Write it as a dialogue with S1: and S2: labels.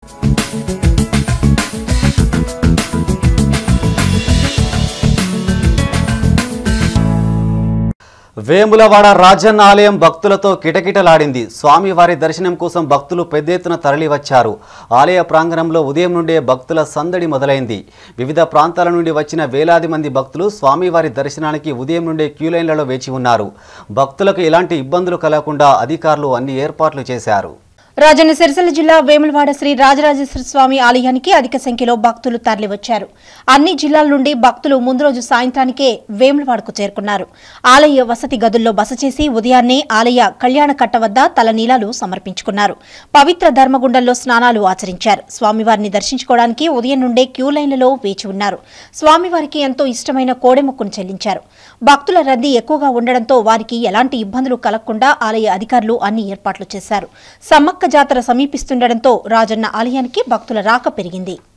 S1: వేములవాడ రాజన్న ఆలయం భక్తులతో కిటకిటలాడింది స్వామివారి దర్శనం కోసం భక్తులు పెద్ద ఎత్తున తరలివచ్చారు ఆలయ ప్రాంగణంలో ఉదయం నుండే భక్తుల సందడి మొదలైంది వివిధ ప్రాంతాల నుండి వచ్చిన వేలాది మంది భక్తులు స్వామివారి దర్శనానికి ఉదయం నుండే క్యూలైన్లలో వేచి ఉన్నారు భక్తులకు ఎలాంటి ఇబ్బందులు కలగకుండా అధికారులు అన్ని ఏర్పాట్లు చేశారు
S2: రాజన్న సిరిసిల్ల జిల్లా వేములవాడ శ్రీ రాజరాజేశ్వర స్వామి ఆలయానికి అధిక సంఖ్యలో భక్తులు తరలివచ్చారు అన్ని జిల్లాల నుండి భక్తులు ముందు రోజు సాయంత్రానికే వేములవాడకు చేరుకున్నారు ఆలయ వసతి గదుల్లో బస చేసి ఉదయాన్నే ఆలయ కళ్యాణ కట్ట వద్ద తలనీలాలు సమర్పించుకున్నారు పవిత్ర ధర్మగుండంలో స్నానాలు ఆచరించారు స్వామివారిని దర్శించుకోవడానికి ఉదయం నుండే క్యూ లైన్లలో వేచి ఉన్నారు స్వామివారికి ఎంతో ఇష్టమైన కోడెముక్కును చెల్లించారు భక్తుల రద్దీ ఎక్కువగా ఉండడంతో వారికి ఎలాంటి ఇబ్బందులు కలగకుండా ఆలయ అధికారులు అన్ని ఏర్పాట్లు చేశారు సమ్మక్క జాతర సమీపిస్తుండటంతో రాజన్న ఆలయానికి భక్తుల రాక పెరిగింది